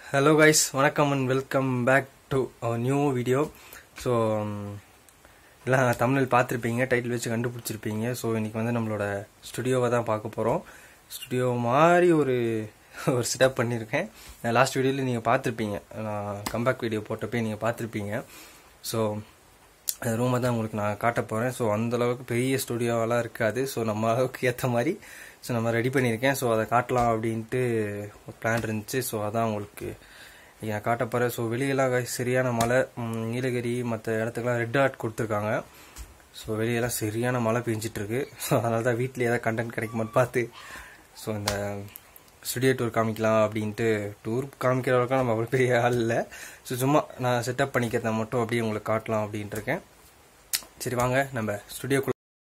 Hello guys வணக்கம் and welcome back to new video so எல்லாம் தமிழில் பார்த்துருப்பீங்க டைட்டில் வச்சு கண்டுபிடிச்சிருப்பீங்க ஸோ இன்னைக்கு வந்து நம்மளோட ஸ்டுடியோவை தான் பார்க்க போகிறோம் ஸ்டுடியோ மாதிரி ஒரு ஒரு செட்டப் பண்ணியிருக்கேன் லாஸ்ட் வீடியோவில் நீங்கள் பார்த்துருப்பீங்க நான் கம்பேக் வீடியோ போட்டப்பே நீங்கள் பார்த்துருப்பீங்க ஸோ அந்த ரூமை தான் உங்களுக்கு நான் காட்ட போகிறேன் ஸோ அந்தளவுக்கு பெரிய ஸ்டுடியோவெல்லாம் இருக்காது ஸோ நம்ம அளவுக்கு ஏற்ற மாதிரி ஸோ நம்ம ரெடி பண்ணியிருக்கேன் ஸோ அதை காட்டலாம் அப்படின்ட்டு ஒரு பிளான் இருந்துச்சு ஸோ அதான் உங்களுக்கு இங்க நான் காட்ட போகிறேன் ஸோ வெளியெல்லாம் guys சரியான மழை ம், நீலகிரி மற்ற இடத்துக்குலாம் ரெட் அலர்ட் கொடுத்துருக்காங்க ஸோ வெளியெல்லாம் சரியான மழை பெஞ்சிட்டு இருக்கு ஸோ அதனால தான் வீட்டில் ஏதாவது கண்டென்ட் கிடைக்குமான்னு பார்த்து ஸோ இந்த ஸ்டுடியோ டூர் காமிக்கலாம் அப்படின்ட்டு டூர் காமிக்கிற அளவுக்கு நம்ம அவ்வளோ பெரிய ஆள் இல்லை ஸோ சும்மா நான் செட்டப் பண்ணிக்கிறத மட்டும் அப்படியே உங்களுக்கு காட்டலாம் அப்படின்ட்டு இருக்கேன் சரி வாங்க நம்ம ஸ்டுடியோக்குள்ள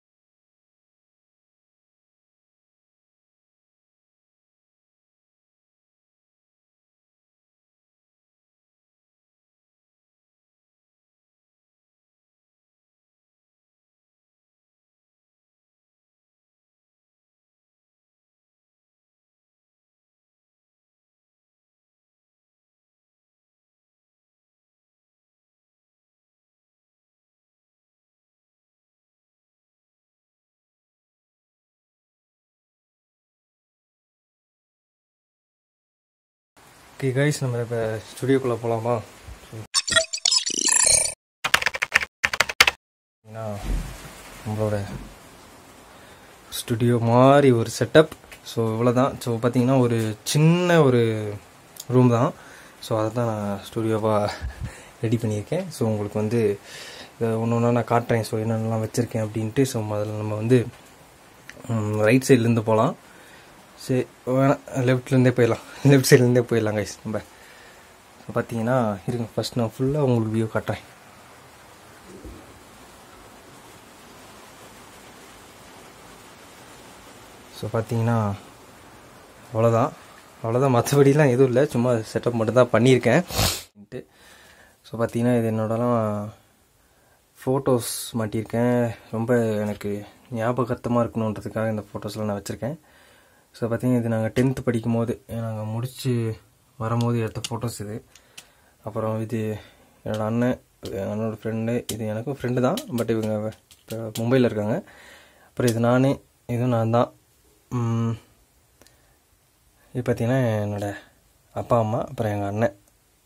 ஓகே கைஸ் நம்ம இப்போ ஸ்டுடியோக்குள்ளே போகலாமா ஏன்னா நம்மளோட ஸ்டுடியோ மாதிரி ஒரு செட்டப் ஸோ இவ்வளோதான் ஸோ பார்த்தீங்கன்னா ஒரு சின்ன ஒரு ரூம் தான் ஸோ அதை தான் நான் ஸ்டுடியோவாக ரெடி பண்ணியிருக்கேன் ஸோ உங்களுக்கு வந்து ஒன்று ஒன்றா நான் காட்டுறேன் ஸோ என்னென்னலாம் வச்சுருக்கேன் அப்படின்ட்டு ஸோ முதல்ல நம்ம வந்து ரைட் சைட்லேருந்து போகலாம் சரி வேணாம் லெஃப்ட்லேருந்தே போயிடலாம் லெஃப்ட் சைட்லேருந்தே போயிடலாம் கைஸ் நம்ம இப்போ பார்த்தீங்கன்னா இருங்க ஃபர்ஸ்ட் நான் ஃபுல்லாக உங்களுக்கு வியூ காட்டுறேன் ஸோ பார்த்தீங்கன்னா அவ்வளோதான் அவ்வளோதான் மற்றபடிலாம் எதுவும் இல்லை சும்மா செட்டப் மட்டும் தான் பண்ணியிருக்கேன் ஸோ பார்த்தீங்கன்னா இது என்னோடலாம் ஃபோட்டோஸ் மாட்டியிருக்கேன் ரொம்ப எனக்கு ஞாபகத்தமாக இருக்கணுன்றதுக்காக இந்த ஃபோட்டோஸ்லாம் நான் வச்சுருக்கேன் ஸோ பார்த்தீங்கன்னா இது நாங்கள் டென்த்து படிக்கும் போது நாங்கள் முடித்து வரும்போது எடுத்த ஃபோட்டோஸ் இது அப்புறம் இது என்னோடய அண்ணன் என்னோடய ஃப்ரெண்டு இது எனக்கும் ஃப்ரெண்டு தான் பட் இவங்க இப்போ மும்பையில் இருக்காங்க அப்புறம் இது நான் இதுவும் நான் தான் ம், இது பார்த்தீங்கன்னா என்னோடய அப்பா அம்மா அப்புறம் எங்கள் அண்ணன்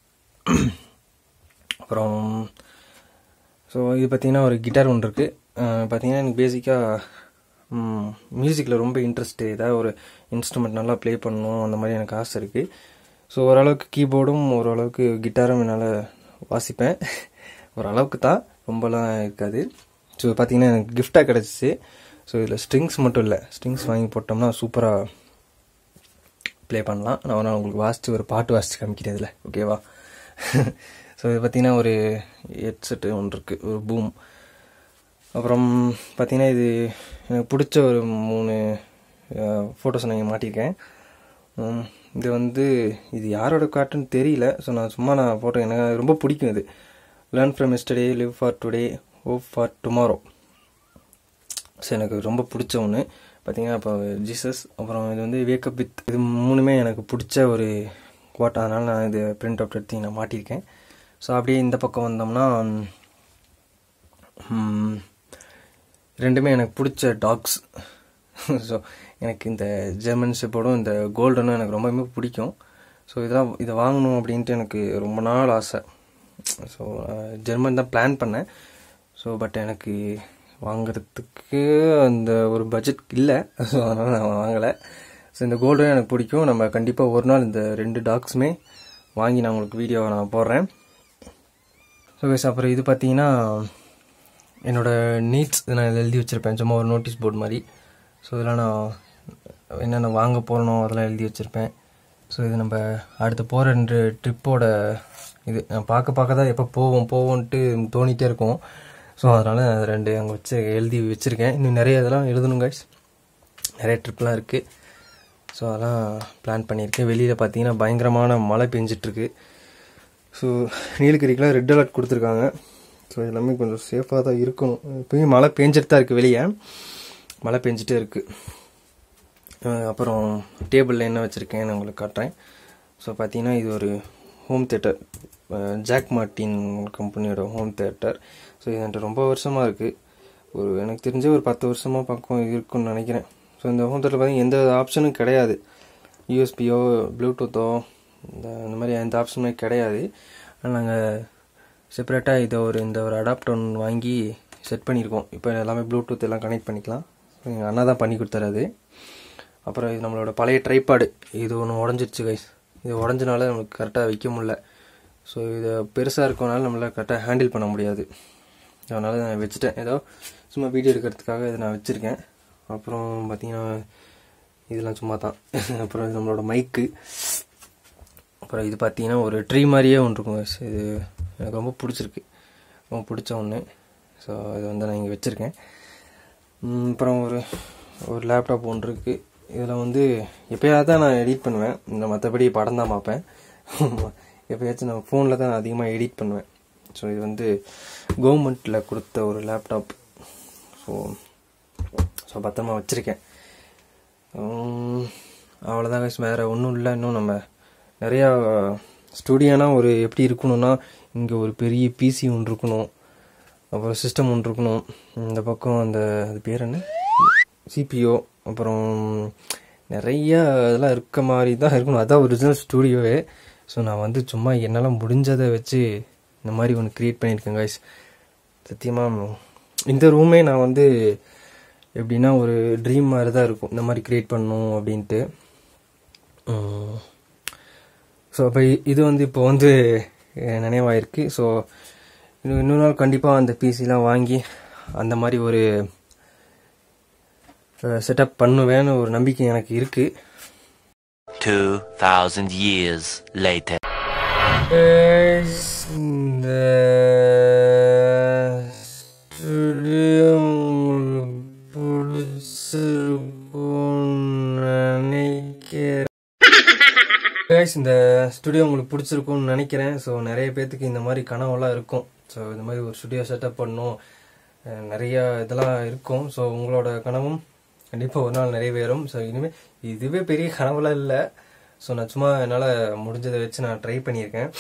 அப்புறம் ஸோ இது பார்த்தீங்கன்னா ஒரு கிட்டார் ஒன்று இருக்குது பார்த்தீங்கன்னா எனக்கு பேசிக்காக மியூசிக்கில் ரொம்ப இன்ட்ரெஸ்ட்டு ஏதாவது ஒரு இன்ஸ்ட்ருமெண்ட் நல்லா ப்ளே பண்ணணும் அந்த மாதிரி எனக்கு ஆசை இருக்குது ஸோ ஓரளவுக்கு கீபோர்டும் ஓரளவுக்கு கிட்டாரும் என்னால் வாசிப்பேன் ஓரளவுக்கு தான் ரொம்பலாம் இருக்காது ஸோ பார்த்தீங்கன்னா எனக்கு கிஃப்டாக கிடச்சிச்சு ஸோ இதில் ஸ்ட்ரிங்ஸ் மட்டும் இல்லை ஸ்ட்ரிங்ஸ் வாங்கி போட்டோம்னா சூப்பராக ப்ளே பண்ணலாம் நான் வேணா உங்களுக்கு வாசித்து ஒரு பாட்டு வாசித்து காமிக்கிறேன் இதில் ஓகேவா ஸோ இது பார்த்தீங்கன்னா ஒரு ஹெட்செட்டு ஒன்று இருக்குது ஒரு பூம் அப்புறம் பார்த்தீங்கன்னா இது எனக்கு பிடிச்ச ஒரு மூணு ஃபோட்டோஸ் நான் இங்க மாட்டியிருக்கேன் உம், இது வந்து இது யாரோட காட்டுன்னு தெரியல ஸோ நான் சும்மா நான் போட்டேன் எனக்கு அது ரொம்ப பிடிக்கும் இது learn from yesterday live for today hope for tomorrow so எனக்கு ரொம்ப பிடிச்ச ஒன்று பார்த்தீங்கன்னா இப்போ ஜீசஸ் அப்புறம் இது வந்து வேக்கப் வித் இது மூணுமே எனக்கு பிடிச்ச ஒரு கோட் அதனால் நான் இது பிரிண்ட் அவுட் எடுத்து நான் மாட்டியிருக்கேன் ஸோ அப்படியே இந்த பக்கம் வந்தோம்னா ம், ரெண்டுமே எனக்கு பிடிச்ச டாக்ஸ் ஸோ எனக்கு இந்த ஜெர்மன் ஷெப்போடும் இந்த கோல்டனும் எனக்கு ரொம்பவுமே பிடிக்கும் ஸோ இதெல்லாம் இதை வாங்கணும் அப்படின்ட்டு எனக்கு ரொம்ப நாள் ஆசை ஸோ ஜெர்மன் தான் பிளான் பண்ணேன் ஸோ பட் எனக்கு வாங்குறதுக்கு அந்த ஒரு பட்ஜெட் இல்லை ஸோ அதனால் நான் வாங்கலை ஸோ இந்த கோல்டும் எனக்கு பிடிக்கும் நம்ம கண்டிப்பாக ஒரு நாள் இந்த ரெண்டு டாக்ஸுமே வாங்கி நான் உங்களுக்கு வீடியோவை நான் போடுறேன் ஸோ கைஸ் அப்புறம் இது பார்த்தீங்கன்னா என்னோட நீட்ஸ் நான் இதில் எழுதி வச்சுருப்பேன் சும்மா ஒரு நோட்டீஸ் போர்டு மாதிரி ஸோ இதெல்லாம் நான் என்னென்ன வாங்க போகிறனோ அதெல்லாம் எழுதி வச்சுருப்பேன் ஸோ இது நம்ம அடுத்து போகிற ரெண்டு ட்ரிப்போட இது நான் பார்க்க பார்க்க தான் எப்போ போவோம் போவோன்ட்டு தோணிகிட்டே இருக்கும் ஸோ அதனால் ரெண்டு அங்கே வச்சு எழுதி வச்சுருக்கேன் இன்னும் நிறைய இதெல்லாம் எழுதணும் guys நிறைய ட்ரிப்லாம் இருக்குது ஸோ அதெல்லாம் பிளான் பண்ணியிருக்கேன் வெளியில் பார்த்தீங்கன்னா பயங்கரமான மழை பெஞ்சிட்ருக்கு ஸோ நீலகிரிக்கெலாம் ரெட் அலர்ட் கொடுத்துருக்காங்க ஸோ எல்லாமே கொஞ்சம் சேஃபாக தான் இருக்கணும் இப்போயும் மழை பெஞ்சிட்டு தான் இருக்குது வெளியே மழை பெஞ்சிட்டே இருக்குது அஹ் அப்புறம் டேபிளில் என்ன வச்சுருக்கேன்னு உங்களுக்கு காட்டுறேன் ஸோ பார்த்தீங்கன்னா இது ஒரு ஹோம் தேட்டர் ஜாக் மார்ட்டின் கம்பெனியோட ஹோம் தேட்டர் ஸோ இது என்கிட்ட ரொம்ப வருஷமாக இருக்குது ஒரு எனக்கு தெரிஞ்ச ஒரு பத்து வருஷமாக பக்கம் இருக்குன்னு நினைக்கிறேன் ஸோ இந்த ஹோம் தேட்டரில் பார்த்தீங்கன்னா எந்த ஆப்ஷனும் கிடையாது யூஎஸ்பியோ ப்ளூடூத்தோ இந்த இந்த மாதிரி எந்த ஆப்ஷனுமே கிடையாது நாங்கள் செப்பரேட்டாக இதை ஒரு இந்த ஒரு அடாப்டர் ஒன்று வாங்கி செட் பண்ணியிருக்கோம் இப்போ எல்லாமே ப்ளூடூத் எல்லாம் கனெக்ட் பண்ணிக்கலாம் எங்கள் அண்ணா தான் பண்ணி கொடுத்தாரு அது அப்புறம் இது நம்மளோட பழைய ட்ரைபாடு இது ஒன்று உடஞ்சிருச்சு கைஸ் இது உடஞ்சனால நமக்கு கரெக்டாக வைக்க முடியல ஸோ இது பெருசாக இருக்கனால நம்மளால் கரெக்டாக ஹேண்டில் பண்ண முடியாது அதனால் நான் வச்சுட்டேன் ஏதோ சும்மா வீடியோ எடுக்கிறதுக்காக இதை நான் வச்சுருக்கேன் அப்புறம் பார்த்தீங்கன்னா இதெல்லாம் சும்மா தான் அப்புறம் இது நம்மளோட மைக்கு அப்புறம் இது பார்த்தீங்கன்னா ஒரு ட்ரீ மாதிரியே ஒன்று இருக்கும் guys. இது எனக்கு ரொம்ப பிடிச்சிருக்கு ரொம்ப பிடிச்ச ஒன்று ஸோ இது வந்து நான் இங்கே வச்சுருக்கேன் ம், அப்புறம் ஒரு ஒரு லேப்டாப் ஒன்று இருக்குது இதில் வந்து எப்போயாவது தான் நான் எடிட் பண்ணுவேன் இந்த மற்றபடி படம் தான் பார்ப்பேன் எப்போயாச்சும் நான் ஃபோனில் தான் நான் அதிகமாக எடிட் பண்ணுவேன் ஸோ இது வந்து கவர்மெண்ட்டில் கொடுத்த ஒரு லேப்டாப் ஸோ ஸோ பத்திரமா வச்சுருக்கேன் அவ்வளோதான் guys வேறு ஒன்றும் இல்லை இன்னும் நம்ம நிறையா ஸ்டுடியோனா ஒரு எப்படி இருக்கணும்னா இங்கே ஒரு பெரிய பிசி ஒன்று இருக்கணும் அப்புறம் சிஸ்டம் ஒன்று இருக்கணும் இந்த பக்கம் அந்த அது பேர் என்ன சிபிஓ அப்புறம் நிறைய இதெல்லாம் இருக்க மாதிரி தான் இருக்கணும் அதான் ஒரிஜினல் ஸ்டூடியோவே ஸோ நான் வந்து சும்மா என்னால் முடிஞ்சதை வச்சு இந்த மாதிரி ஒன்று க்ரியேட் பண்ணியிருக்கேன் கைஸ் சத்தியமாக இந்த ரூமே நான் வந்து எப்படின்னா ஒரு ட்ரீம் மாதிரி தான் இருக்கும் இந்த மாதிரி க்ரியேட் பண்ணணும் அப்படின்ட்டு ஸோ அப்போ இது வந்து இப்போ வந்து அஹ், நினைவாயிருக்கு ஸோ இன்னும் இன்னொரு நாள் கண்டிப்பாக அந்த பிசிலாம் வாங்கி அந்த மாதிரி ஒரு செட்டப் பண்ணுவேன்னு ஒரு நம்பிக்கை எனக்கு இருக்குது 2,000 years later. இந்த studio உங்களுக்கு பிடிச்சிருக்கும்னு நினைக்கிறேன் Guys, இந்த ஸ்டுடியோ உங்களுக்கு பிடிச்சிருக்கும்னு நினைக்கிறேன் ஸோ நிறைய பேர்த்துக்கு இந்த மாதிரி கனவெல்லாம் இருக்கும் ஸோ இந்த மாதிரி ஒரு ஸ்டுடியோ செட்டப் பண்ணணும் அஹ் நிறைய இதெல்லாம் இருக்கும் ஸோ உங்களோட கனவும் கண்டிப்பாக ஒரு நாள் நிறைவேறும் ஸோ இனிமேல் இதுவே பெரிய கனவுலாம் இல்லை ஸோ நான் சும்மா என்னால் முடிஞ்சதை வச்சு நான் ட்ரை பண்ணியிருக்கேன்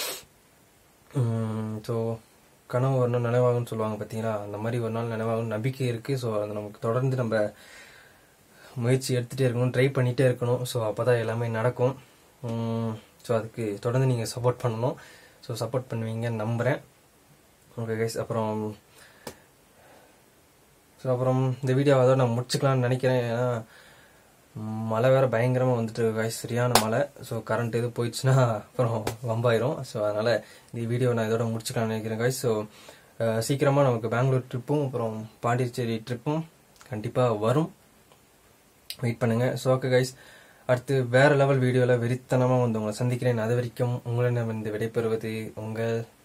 ஸோ கனவு ஒரு நாள் நினைவாகும்னு சொல்லுவாங்க பார்த்தீங்களா அந்த மாதிரி ஒரு நாள் நினைவாகும் நம்பிக்கை இருக்குது ஸோ அதை நமக்கு தொடர்ந்து நம்ம முயற்சி எடுத்துகிட்டே இருக்கணும் ட்ரை பண்ணிகிட்டே இருக்கணும் ஸோ அப்போ தான் எல்லாமே நடக்கும் ஸோ அதுக்கு தொடர்ந்து நீங்கள் சப்போர்ட் பண்ணணும் ஸோ சப்போர்ட் பண்ணுவீங்கன்னு நம்புகிறேன் ஓகே கைஸ் அப்புறம் ஸோ அப்புறம் இந்த வீடியோ அதோட நான் முடிச்சுக்கலாம்னு நினைக்கிறேன் ஏன்னா ம், மழை வேறு பயங்கரமாக வந்துட்டு கைஸ் சரியான மழை ஸோ கரண்ட் எது போயிடுச்சுன்னா அப்புறம் வம்பாயிரும் ஸோ அதனால் இந்த வீடியோ நான் இதோட முடிச்சுக்கலாம்னு நினைக்கிறேன் கைஸ் ஸோ சீக்கிரமாக நமக்கு பெங்களூர் ட்ரிப்பும் அப்புறம் பாண்டிச்சேரி ட்ரிப்பும் கண்டிப்பாக வரும் வெயிட் பண்ணுங்க ஸோ ஓகே கைஸ் அடுத்து வேற லெவல் வீடியோவில் வெறித்தனமாக வந்து உங்களை சந்திக்கிறேன் அது வரைக்கும் உங்களிடம் வந்து விடைபெறுவது உங்கள்